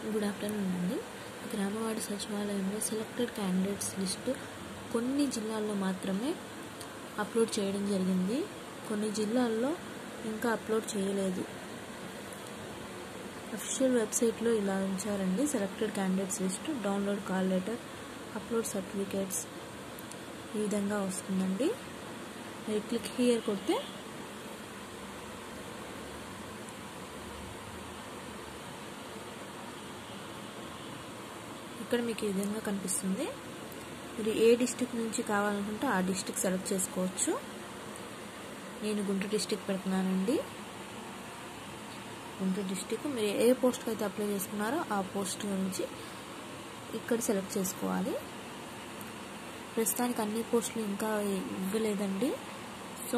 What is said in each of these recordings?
good afternoon అండి గ్రామవాడి సచివాలయంలో selected candidates list కొన్ని జిల్లాల్లో మాత్రమే అప్లోడ్ చేయడం జరిగింది కొన్ని జిల్లాల్లో ఇంకా అప్లోడ్ చేయలేదు అఫీషియల్ వెబ్సైట్లో ఇలా ఉంచారండి selected candidates list download call letter upload certificates ఈ విధంగా వస్తుందండి మీరు క్లిక్ హియర్ కొడితే ఇక్కడ మీకు ఈ విధంగా కనిపిస్తుంది మీరు ఏ డిస్టిక్ నుంచి కావాలనుకుంటే ఆ డిస్టిక్ సెలెక్ట్ చేసుకోవచ్చు నేను గుంటూరు డిస్టిక్ పెడుతున్నానండి గుంటూరు డిస్టిక్ మీరు ఏ పోస్ట్కి అయితే అప్లై చేసుకున్నారో ఆ పోస్ట్ నుంచి ఇక్కడ సెలెక్ట్ చేసుకోవాలి ప్రస్తుతానికి అన్ని పోస్టులు ఇంకా ఇవ్వలేదండి సో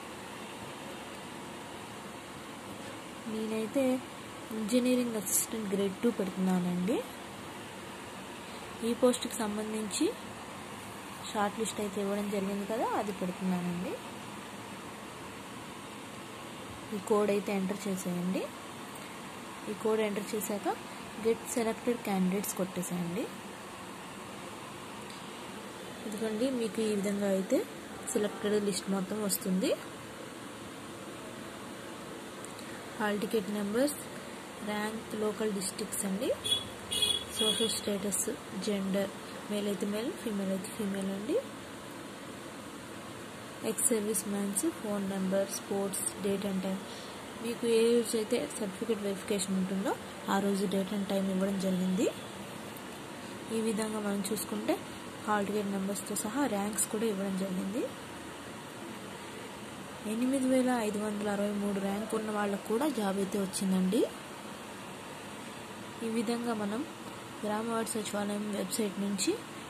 నేనైతే ఇంజనీరింగ్ అసిస్టెంట్ గ్రేడ్ టూ పెడుతున్నానండి ఈ పోస్ట్కి సంబంధించి షార్ట్ లిస్ట్ అయితే ఇవ్వడం జరిగింది కదా అది పెడుతున్నానండి ఈ కోడ్ అయితే ఎంటర్ చేసేయండి ఈ కోడ్ ఎంటర్ చేశాక గెట్ సెలెక్టెడ్ క్యాండిడేట్స్ కొట్టేసేయండి ఎందుకండి మీకు ఈ విధంగా అయితే సెలెక్టెడ్ లిస్ట్ మొత్తం వస్తుంది hall ticket numbers rank local districts అండి సోషల్ స్టేటస్ జెండర్ మేల్ అయితే మేల్ ఫీమేల్ అయితే ఫీమేల్ అండి ex service mans phone number sports date and time మీకు ఏ రోజు అయితే సర్టిఫికేట్ వెరిఫికేషన్ ఉంటుందో ఆ రోజు డేట్ అండ్ టైం ఇవ్వడం జరిగింది ఈ విధంగా మనం చూసుకుంటే హాల్ టికెట్ నెంబర్స్తో సహా ర్యాంక్స్ కూడా ఇవ్వడం జరిగింది ఎనిమిది వేల ఐదు వందల అరవై మూడు ర్యాంక్ ఉన్న వాళ్ళకు కూడా జాబ్ అయితే వచ్చిందండి ఈ విధంగా మనం గ్రామవాడి సచివాలయం వెబ్సైట్ నుంచి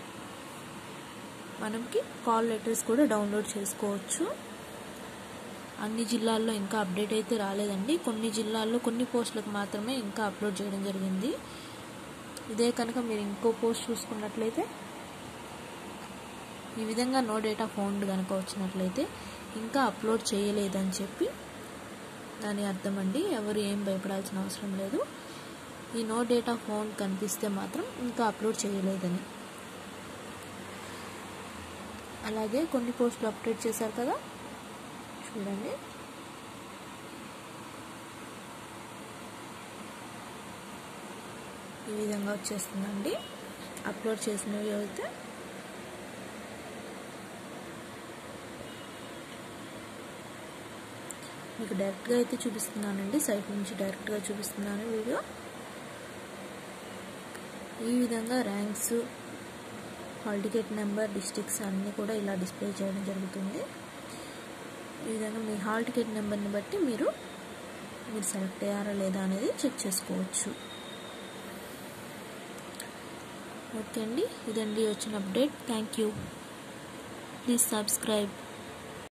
మనకి కాల్ లెటర్స్ కూడా డౌన్లోడ్ చేసుకోవచ్చు అన్ని జిల్లాల్లో ఇంకా అప్డేట్ అయితే రాలేదండి కొన్ని జిల్లాల్లో కొన్ని పోస్టులకు మాత్రమే ఇంకా అప్లోడ్ చేయడం జరిగింది ఇదే కనుక మీరు ఇంకో పోస్ట్ చూసుకున్నట్లయితే ఈ విధంగా నో డేటా ఫౌండ్ కనుక వచ్చినట్లయితే ఇంకా అప్లోడ్ చేయలేదని చెప్పి దాని అర్థం అండి ఎవరు ఏం భయపడాల్సిన అవసరం లేదు ఈ నో డేటా ఫోన్ కనిపిస్తే మాత్రం ఇంకా అప్లోడ్ చేయలేదని అలాగే కొన్ని పోస్టులు అప్డేట్ చేశారు కదా చూడండి ఈ విధంగా వచ్చేస్తుందండి అప్లోడ్ చేసినవి అయితే మీకు డైరెక్ట్గా అయితే చూపిస్తున్నానండి సైట్ నుంచి డైరెక్ట్గా చూపిస్తున్నాను వీడియో ఈ విధంగా ranks hall ticket number districts అన్నీ కూడా ఇలా డిస్ప్లే చేయడం జరుగుతుంది ఈ విధంగా మీ హాల్ టికెట్ నెంబర్ని బట్టి మీరు మీరు సెలెక్ట్ అయ్యారా లేదా అనేది చెక్ చేసుకోవచ్చు ఓకే అండి ఇదండి వచ్చిన update thank you please subscribe